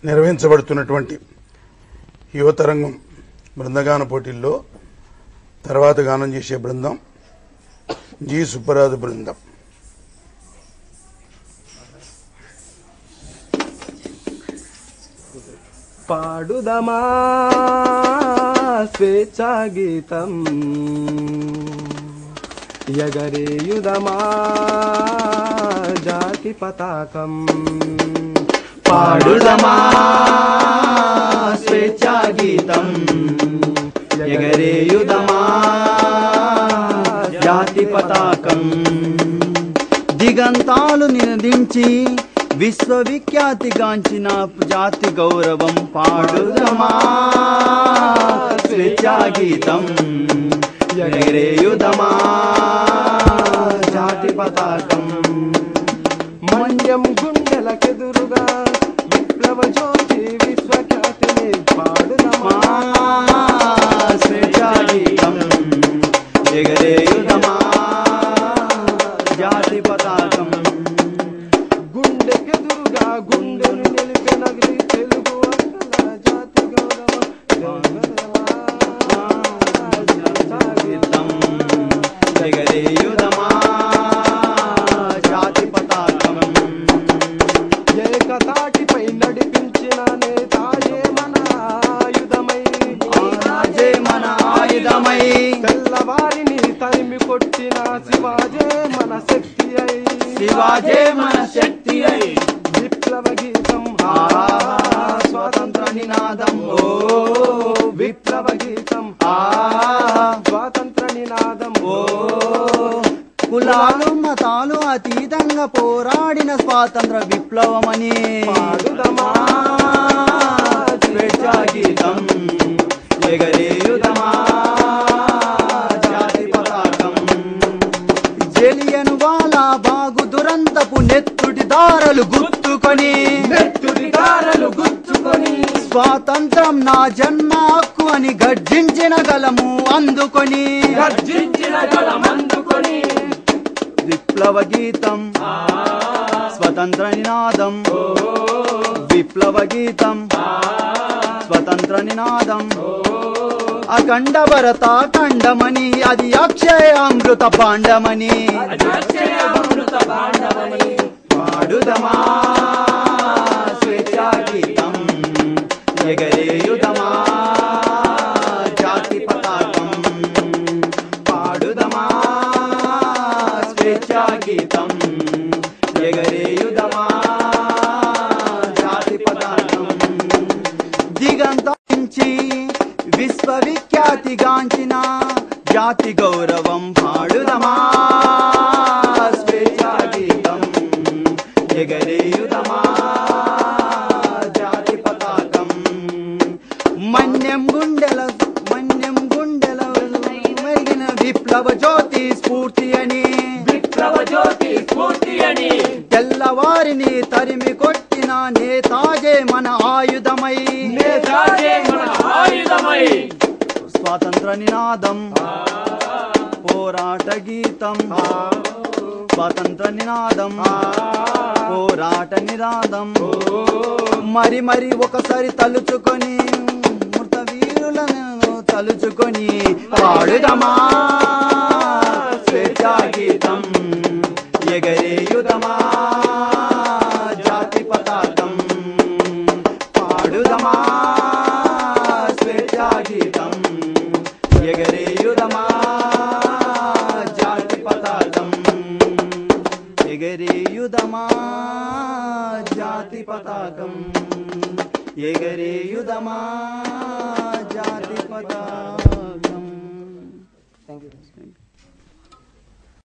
నిర్వహించబడుతున్నటువంటి యువతరంగం బృందగాన పోటీల్లో తర్వాత గానం చేసే బృందం జి సుబ్బరాజు బృందం పాడుదమా స్వేచ్ఛా గీతం ఎగరేయుదమా జాతి పతాకం పాడుదమా స్వేచ్ఛా గీతం ఎగరేయుదమా జాతి పతాకం దిగంతాలు నినదించి విశ్వవిఖ్యాతిగాంచిన జాతి గౌరవం పాడుదమా స్వేచ్ఛా గీతం ఎగరేయుదమా జాతి పతాకం మన్యం గుండెలకెదురుగా విప్లవ జ్యోతి విశ్వఖ్యాతిని పాడుదమా స్వేచ్ఛాగీతం ఎగరేయుదమా జాతి పతాకం గుండెకెదురుగా గుండెను నిలిపిన తెలుగు అన్నల జాతి గీతం ఎగరేయుదమా జాతి పతాకం ఏకతాటిపై నడిపించిన నేతాయే మన ఆయుధమై ఆజే మన ఆయుధమై తెల్లవారిని తరిమి కొట్టిన శివాజే మన శక్తి అయి శివాజే మన శక్తి అయి విప్లవ గీతం ఆ స్వాతంత్ర నినాదం ఓ విప్లవ గీతం ఆ స్వాతంత్ర నినాదం ఓ కులాలు మతాలు అతీతంగా పోరాడిన స్వాతంత్ర విప్లవమని పాడుదమా స్వేచ్ఛా గీతం ఎగరేయుదమా జాతి పతాకం జలియను వాళ్ళ బాగు దురంతపు నెత్తుటి దారలు గుర్తుకొని నెత్తుడి దారలు గుచ్చుకొని స్వాతంత్రం నా జన్మ హక్కు అని గర్జించిన గలము అందుకొని గర్జించిన గలమందుకొని విప్లవ గీతం స్వతంత్ర నినాదం విప్లవ గీతం స్వతంత్ర నినాదం అఖండ భరత ఖండమని అది అక్షయ అమృత పాండమని పాడుదమా స్వేచ్ఛా గీతం ఎగరేయుదమా జాతి పతాకం పాడుదమా స్వేచ్ఛా గీతం ఎగరేయుదమా జాతి పతాకం దిగంతించి విశ్వవిఖ్యాతిగాంచిన జాతి గౌరవం పాడుదమా స్వేచ్ఛా గీతం ఎగరేయుదమా జాతి పతాకం మన్యం గుండెల మన్యం గుండెల మెరిగిన విప్లవ జ్యోతి స్ఫూర్తి అని విప్లవ జ్యోతి స్ఫూర్తి అని తెల్లవారిని తరిమి కొట్టిన నేతాజే మన ఆయుధమై నేతాజే మన ఆయుధమై స్వాతంత్ర నినాదం పోరాట గీతం స్వాతంత్ర నినాదం పోరాట నినాదం మరి మరి ఒకసారి తలుచుకొని మృత వీరులను తలుచుకొని పాడుదమా స్వేచ్ఛా గీతం ఎగరేయుదమా జాతి పతాకం పాడుదమా స్వేచ్ఛా గీతం ఎగరేయుదమా జాతి పతాకం ఎగరేయుదమా జాతి పతాకం ఎగరేయుదమా జాతి పతాకం థ్యాంక్ యూ